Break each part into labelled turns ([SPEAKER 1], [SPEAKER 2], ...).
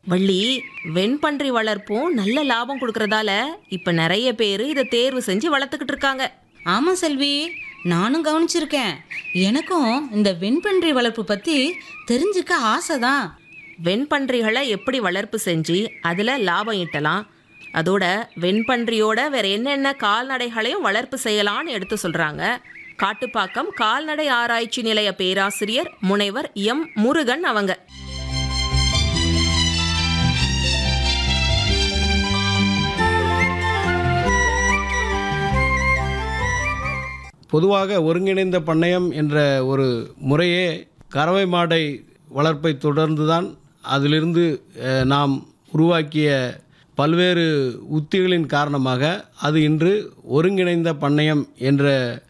[SPEAKER 1] வள்ளி வெண்பன்றி வளர்ப்பும் நல்ல லாபம் கொடுக்கறதால இப்ப நிறைய பேர் இதை தேர்வு செஞ்சு வளர்த்துக்கிட்டு இருக்காங்க
[SPEAKER 2] ஆமா செல்வி நானும் கவனிச்சிருக்கேன் எனக்கும் இந்த வெண்பன்றி வளர்ப்பு பத்தி தெரிஞ்சுக்க ஆசைதான்
[SPEAKER 1] வெண்பன்றிகளை எப்படி வளர்ப்பு செஞ்சு அதில் லாபம் ஈட்டலாம் அதோட வெண்பன்றியோட வேற என்னென்ன கால்நடைகளையும் வளர்ப்பு செய்யலாம்னு எடுத்து சொல்றாங்க காட்டுப்பாக்கம் கால்நடை ஆராய்ச்சி நிலைய பேராசிரியர் முனைவர் எம் முருகன் அவங்க
[SPEAKER 3] பொதுவாக ஒருங்கிணைந்த பண்ணையம் என்ற ஒரு முறையே கறவை மாடை வளர்ப்பை தொடர்ந்துதான் அதிலிருந்து அஹ், நாம் உருவாக்கிய பல்வேறு உத்திகளின் காரணமாக அது இன்று ஒருங்கிணைந்த பண்ணையம் என்ற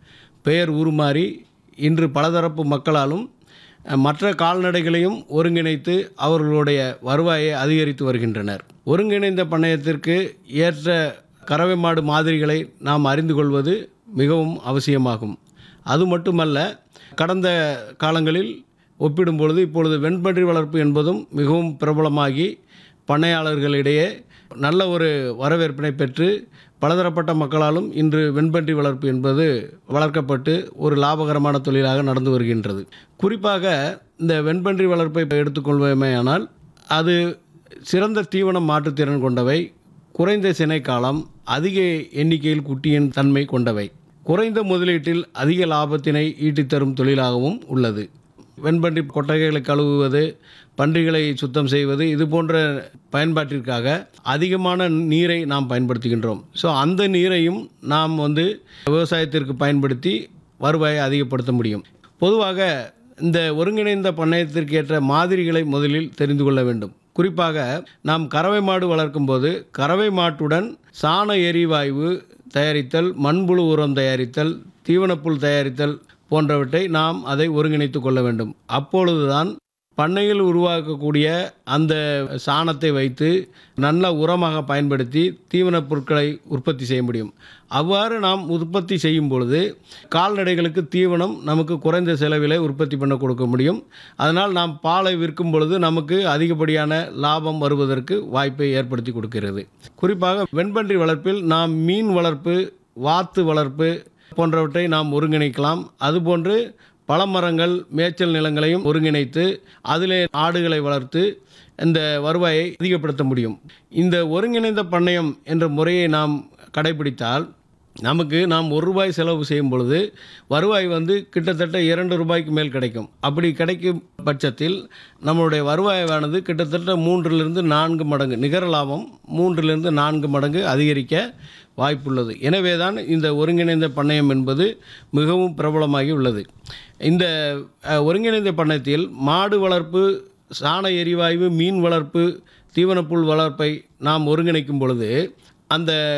[SPEAKER 3] பெயர் உருமாறி இன்று பலதரப்பு மக்களாலும் அஹ், மற்ற கால்நடைகளையும் ஒருங்கிணைத்து அவர்களுடைய வருவாயை அதிகரித்து வருகின்றனர் ஒருங்கிணைந்த பண்ணையத்திற்கு ஏற்ற கறவை மாடு மாதிரிகளை நாம் அறிந்து கொள்வது மிகவும் அவசியமாகும் அது மட்டுமல்ல கடந்த காலங்களில் ஒப்பிடும்பொழுது இப்பொழுது வெண்பன்றி வளர்ப்பு என்பதும் மிகவும் பிரபலமாகி பண்ணையாளர்களிடையே நல்ல ஒரு வரவேற்பினை பெற்று பலதரப்பட்ட மக்களாலும் இன்று வெண்பன்றி வளர்ப்பு என்பது வளர்க்கப்பட்டு ஒரு லாபகரமான தொழிலாக நடந்து வருகின்றது குறிப்பாக இந்த வெண்பன்றி வளர்ப்பை எடுத்துக்கொள்வோமேயானால் அது சிறந்த தீவனம் மாற்றுத்திறன் கொண்டவை குறைந்த சினை காலம் அதிக எண்ணிக்கையில் குட்டியின் தன்மை கொண்டவை குறைந்த முதலீட்டில் அதிக லாபத்தினை ஈட்டித்தரும் தொழிலாகவும் உள்ளது வெண்பன்றி கொட்டகைகளை கழுவுவது பன்றிகளை சுத்தம் செய்வது இது போன்ற பயன்பாட்டிற்காக அதிகமான நீரை நாம் பயன்படுத்துகின்றோம் ஸோ அந்த நீரையும் நாம் வந்து விவசாயத்திற்கு பயன்படுத்தி வருவாயை அதிகப்படுத்த முடியும் பொதுவாக இந்த ஒருங்கிணைந்த பண்ணையத்திற்கு ஏற்ற மாதிரிகளை முதலில் தெரிந்து கொள்ள வேண்டும் குறிப்பாக நாம் கறவை மாடு வளர்க்கும்போது கறவை மாட்டுடன் சாண எரிவாயு தயாரித்தல் மண்புழு உரம் தயாரித்தல் தீவனப்புல் தயாரித்தல் போன்றவற்றை நாம் அதை ஒருங்கிணைத்து கொள்ள வேண்டும் அப்பொழுதுதான் பண்ணையில் உருவாக்கக்கூடிய அந்த சாணத்தை வைத்து நல்ல உரமாக பயன்படுத்தி தீவனப் பொருட்களை உற்பத்தி செய்ய முடியும் அவ்வாறு நாம் உற்பத்தி செய்யும் பொழுது கால்நடைகளுக்கு தீவனம் நமக்கு குறைந்த செலவிலே உற்பத்தி பண்ண கொடுக்க முடியும் அதனால் நாம் பாலை விற்கும் பொழுது நமக்கு அதிகப்படியான லாபம் வருவதற்கு வாய்ப்பை ஏற்படுத்தி கொடுக்கிறது குறிப்பாக வெண்பன்றி வளர்ப்பில் நாம் மீன் வளர்ப்பு வாத்து வளர்ப்பு போன்றவற்றை நாம் ஒருங்கிணைக்கலாம் அதுபோன்று பழமரங்கள் மேய்ச்சல் நிலங்களையும் ஒருங்கிணைத்து அதிலே ஆடுகளை வளர்த்து இந்த வருவாயை அதிகப்படுத்த முடியும் இந்த ஒருங்கிணைந்த பண்ணையம் என்ற முறையை நாம் கடைபிடித்தால் நமக்கு நாம் ஒரு ரூபாய் செலவு செய்யும் பொழுது வருவாய் வந்து கிட்டத்தட்ட இரண்டு ரூபாய்க்கு மேல் கிடைக்கும் அப்படி கிடைக்கும் பட்சத்தில் நம்மளுடைய வருவாயானது கிட்டத்தட்ட மூன்றிலிருந்து நான்கு மடங்கு நிகர லாபம் மூன்றிலிருந்து நான்கு மடங்கு அதிகரிக்க வாய்ப்புள்ளது எனவே தான் இந்த ஒருங்கிணைந்த பண்ணையம் என்பது மிகவும் பிரபலமாகி உள்ளது இந்த அஹ், ஒருங்கிணைந்த பண்ணையத்தில் மாடு வளர்ப்பு சாண எரிவாயு மீன் வளர்ப்பு தீவனப்புல் வளர்ப்பை நாம் ஒருங்கிணைக்கும் பொழுது அந்த